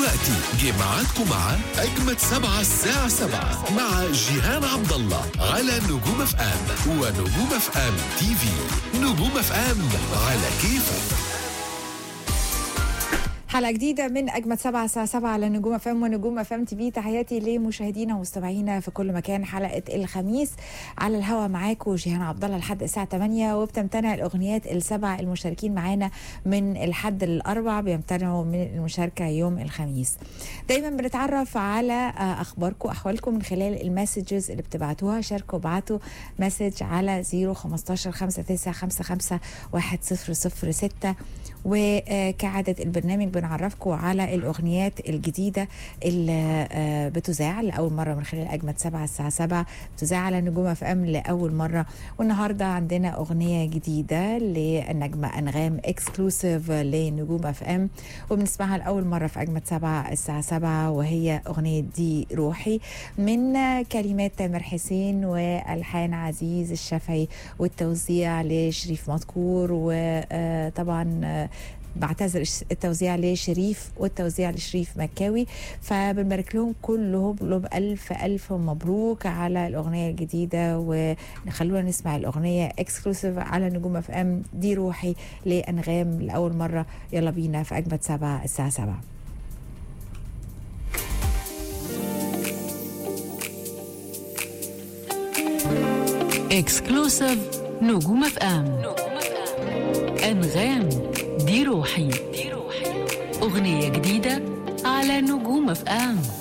دلوقتي جه ميعادكم مع أجمد سبعة الساعة سبعة مع جيهان عبد الله على نجوم اف ام ونجوم اف ام تي في نجوم اف ام على كيفك حلقة جديدة من أجمد سبعة الساعة سبعة على نجوم أفام ونجوم أفام تي في تحياتي لمشاهدينا ومستمعينا في كل مكان حلقة الخميس على الهوا معاكم جيهان عبد الله لحد الساعة 8 وبتمتنع الأغنيات السبع المشاركين معانا من الحد الأربع بيمتنعوا من المشاركة يوم الخميس دايما بنتعرف على آه، أخباركم أحوالكم من خلال المسجز اللي بتبعتوها شاركوا وابعتوا مسج على 015 5955 1006 وكعادة البرنامج بنعرفكم على الأغنيات الجديدة اللي آه، بتذاع لأول مرة من خلال أجمد سبعة الساعة سبعة بتذاع على نجوم اف ام لأول مرة والنهاردة عندنا أغنية جديدة للنجمة أنغام اكسكلوسيف لنجوم اف ام وبنسمعها لأول مرة في أجمد سبعة الساعة سبعة وهي أغنية دي روحي من كلمات تامر حسين وألحان عزيز الشافعي والتوزيع لشريف مذكور وطبعا بعتذر التوزيع لشريف والتوزيع لشريف مكاوي فبنبارك لهم كلهم لهم ألف ألف مبروك على الأغنية الجديدة ونخلونا نسمع الأغنية اكسكلوسيف على نجوم اف ام دي روحي لأنغام لأول مرة يلا بينا في أجمد سبعة الساعة سبعة اكسكلوسيف نجوم اف ام انغام دي روحي اغنيه جديده على نجوم اف ام